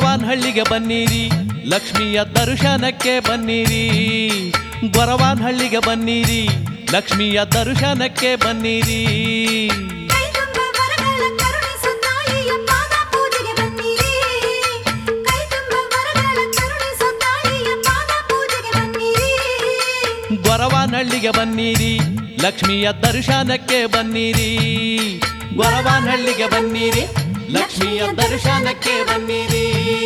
ಗೊರವಾನಹಳ್ಳಿಗೆ ಬನ್ನಿರಿ ಲಕ್ಷ್ಮಿಯ ದರ್ಶನಕ್ಕೆ ಬನ್ನಿರಿ ಗೊರವಾನಹಳ್ಳಿಗೆ ಬನ್ನಿರಿ ಲಕ್ಷ್ಮಿಯ ದರ್ಶನಕ್ಕೆ ಬನ್ನಿರಿ ಕೈ ತುಂಬ ವರಗಳ ಕರುಣಿಸು ತಾಯಿಯ ಪಾದ ಪೂಜೆಗೆ ಬನ್ನಿರಿ ಕೈ ತುಂಬ ವರಗಳ ಕರುಣಿಸು ತಾಯಿಯ ಪಾದ ಪೂಜೆಗೆ ಬನ್ನಿರಿ ಗೊರವಾನಹಳ್ಳಿಗೆ ಬನ್ನಿರಿ ಲಕ್ಷ್ಮಿಯ ದರ್ಶನಕ್ಕೆ ಬನ್ನಿರಿ ಗೊರವಾನಹಳ್ಳಿಗೆ ಬನ್ನಿರಿ ಲಕ್ಷ್ಮಿಯ ದರ್ಶನಕ್ಕೆ ಬನ್ನಿರಿ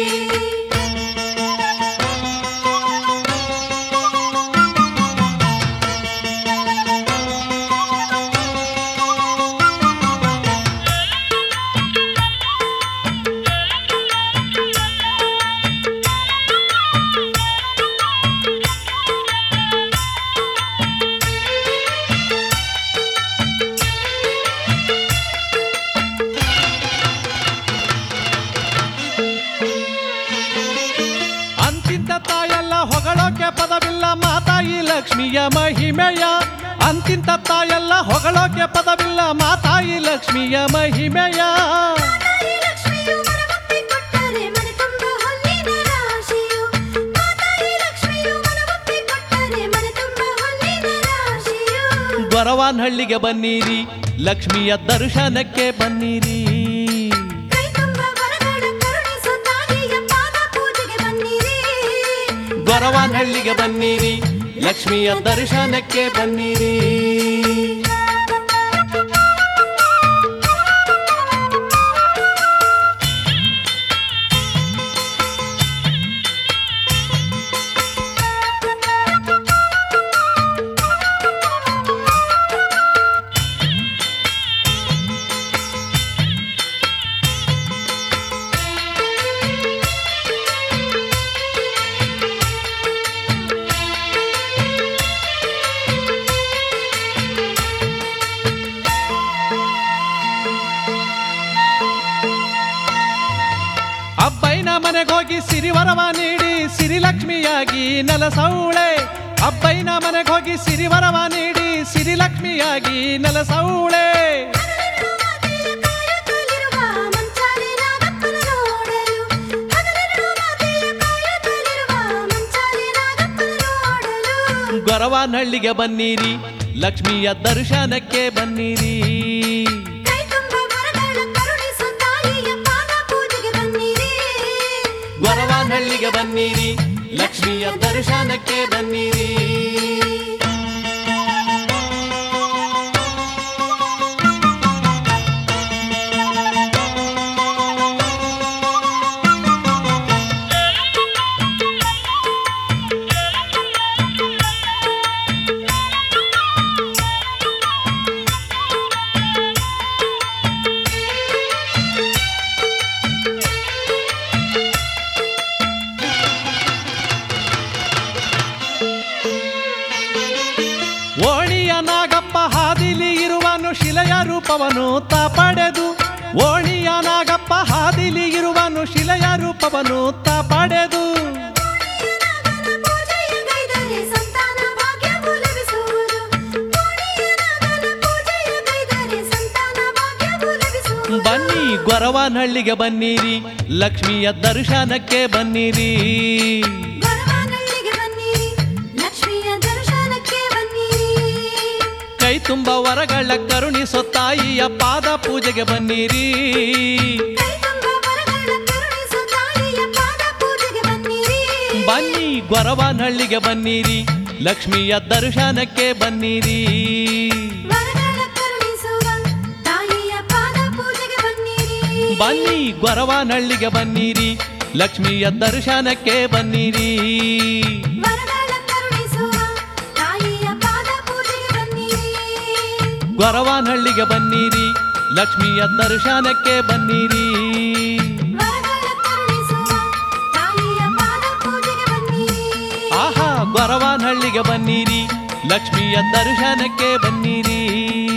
ಅಂತಿಂತ ತಾಯಲ್ಲ ಹೊಗಳೋಕೆ ಪದವಿಲ್ಲ ಮಾತಾಯಿ ಲಕ್ಷ್ಮಿಯ ಮಹಿಮೆಯ ಅಂತಿಂತ ತಾಯಲ್ಲ ಹೊಗಳೋಕೆ ಪದವಿಲ್ಲ ಮಾತಾಯಿ ಲಕ್ಷ್ಮಿಯ ಮಹಿಮೆಯ ತಾಯಿ ಲಕ್ಷ್ಮಿಯು ಮನವೊಪ್ಪಿ ಕೊಟ್ಟರೆ ಮನೆ ತುಂಬ ಹೊನ್ನಿನ ರಾಶಿಯು ಮಾತಾಯಿ ಲಕ್ಷ್ಮಿಯು ಮನವೊಪ್ಪಿ ಕೊಟ್ಟರೆ ಮನೆ ತುಂಬ ಹೊನ್ನಿನ ರಾಶಿಯು ಗೊರವಾನಹಳ್ಳಿಗೆ ಬನ್ನಿರಿ ಲಕ್ಷ್ಮಿಯ ದರ್ಶನಕ್ಕೆ ಬನ್ನಿರಿ ಕೈ ತುಂಬ ವರಗಳ ಕರುಣಿಸು ತಾಯಿಯ ಪಾದ ಪೂಜೆಗೆ ಬನ್ನಿರಿ ಗೊರವಾನಹಳ್ಳಿಗೆ ಬನ್ನಿರಿ ಲಕ್ಷ್ಮಿಯ ದರ್ಶನಕ್ಕೆ ಬನ್ನಿರಿ ಅಬ್ಬೈನ ಮನೆಗೋಗಿ ಸಿರಿವರವ ನೀಡಿ ಸಿರಿಲಕ್ಷ್ಮಿಯಾಗಿ ನೆಲಸೌಳೆ ಅಬ್ಬೈನ ಮನೆಗೋಗಿ ಸಿರಿವರವ ನೀಡಿ ಸಿರಿಲಕ್ಷ್ಮಿಯಾಗಿ ನೆಲಸೌಳೆ ಕಾಯುತ್ತಲಿರುವ ಮಂಚಾಲೆ ನಾಗಪ್ಪನ ನೋಡಲು ಹಗಲಿರುಳು ಮಾತೆಯ ಕಾಯುತ್ತಲಿರುವ ಮಂಚಾಲೆ ನಾಗಪ್ಪನ ನೋಡಲು ಗೊರವಾನಹಳ್ಳಿಗೆ ಬನ್ನಿರಿ ಲಕ್ಷ್ಮಿಯ ದರ್ಶನಕ್ಕೆ ಬನ್ನಿರಿ ಕೈ ತುಂಬ ವರಗಳ ಕರುಣಿಸು ತಾಯಿಯ ಪಾದ ಪೂಜೆಗೆ ಬನ್ನಿರಿ ಗೊರವಾನಹಳ್ಳಿಗೆ ಬನ್ನಿರಿ ಲಕ್ಷ್ಮಿಯ ದರ್ಶನಕ್ಕೆ ಬನ್ನಿರಿ ಓಣಿಯ ನಾಗಪ್ಪ ಹಾದಿಲಿ ಇರುವನು ಶಿಲೆಯ ರೂಪವನು ತ ಪಡೆದು ಓಣಿಯ ನಾಗಪ್ಪ ಹಾದಿಲಿ ಇರುವನು ಶಿಲೆಯ ರೂಪವನು ತ ಪಡೆದು ನಾಗನ ಪೂಜೆಯ ಗೈದರೆ ಸಂತಾನ ಭಾಗ್ಯವು ಲಭಿಸುವುದು ಕೋಡಿಯ ನಾಗನ ಪೂಜೆಯ ಗೈದರೆ ಸಂತಾನ ಭಾಗ್ಯವು ಲಭಿಸುವುದು ಬನ್ನಿ ಗೊರವಾನಹಳ್ಳಿಗೆ ಬನ್ನಿರಿ ಲಕ್ಷ್ಮಿಯ ದರ್ಶನಕ್ಕೆ ಬನ್ನಿರಿ ಗೊರವನಹಳ್ಳಿಗೆ ಬನ್ನಿರಿ ಲಕ್ಷ್ಮಿಯ ದರ್ಶನಕ್ಕೆ ಬನ್ನಿರಿ ಕೈ ತುಂಬ ವರಗಳ ಕರುಣಿಸೋ ತಾಯಿಯ ಪಾದ ಪೂಜೆಗೆ ಬನ್ನಿರಿ ಕೈ ತುಂಬ ವರಗಳ ಕರುಣಿಸು ತಾಯಿಯ ಪಾದ ಪೂಜೆಗೆ ಬನ್ನಿರಿ ಬನ್ನಿ ಗೊರವಾನಹಳ್ಳಿಗೆ ಬನ್ನಿರಿ ಲಕ್ಷ್ಮಿಯ ದರ್ಶನಕ್ಕೆ ಬನ್ನಿರಿ ವರಗಳ ಕರುಣಿಸುವ ತಾಯಿಯ ಪಾದ ಪೂಜೆಗೆ ಬನ್ನಿರಿ ಬನ್ನಿ ಗೊರವಾನಹಳ್ಳಿಗೆ ಬನ್ನಿರಿ ಲಕ್ಷ್ಮಿಯ ದರ್ಶನಕ್ಕೆ ಬನ್ನಿರಿ ವರಗಳ ಕರುಣಿಸುವ ತಾಯಿಯ ಪಾದ ಪೂಜೆಗೆ ಬನ್ನಿರಿ ಗೊರವಾನಹಳ್ಳಿಗೆ ಬನ್ನಿರಿ ಲಕ್ಷ್ಮಿಯ ದರ್ಶನಕ್ಕೆ ಬನ್ನಿರಿ ವರಗಳ ಕರುಣಿಸುವ ತಾಯಿಯ ಪಾದ ಪೂಜೆಗೆ ಬನ್ನಿರಿ ಆಹಾ ಗೊರವಾನಹಳ್ಳಿಗೆ ಬನ್ನಿರಿ ಲಕ್ಷ್ಮಿಯ ದರ್ಶನಕ್ಕೆ ಬನ್ನಿರಿ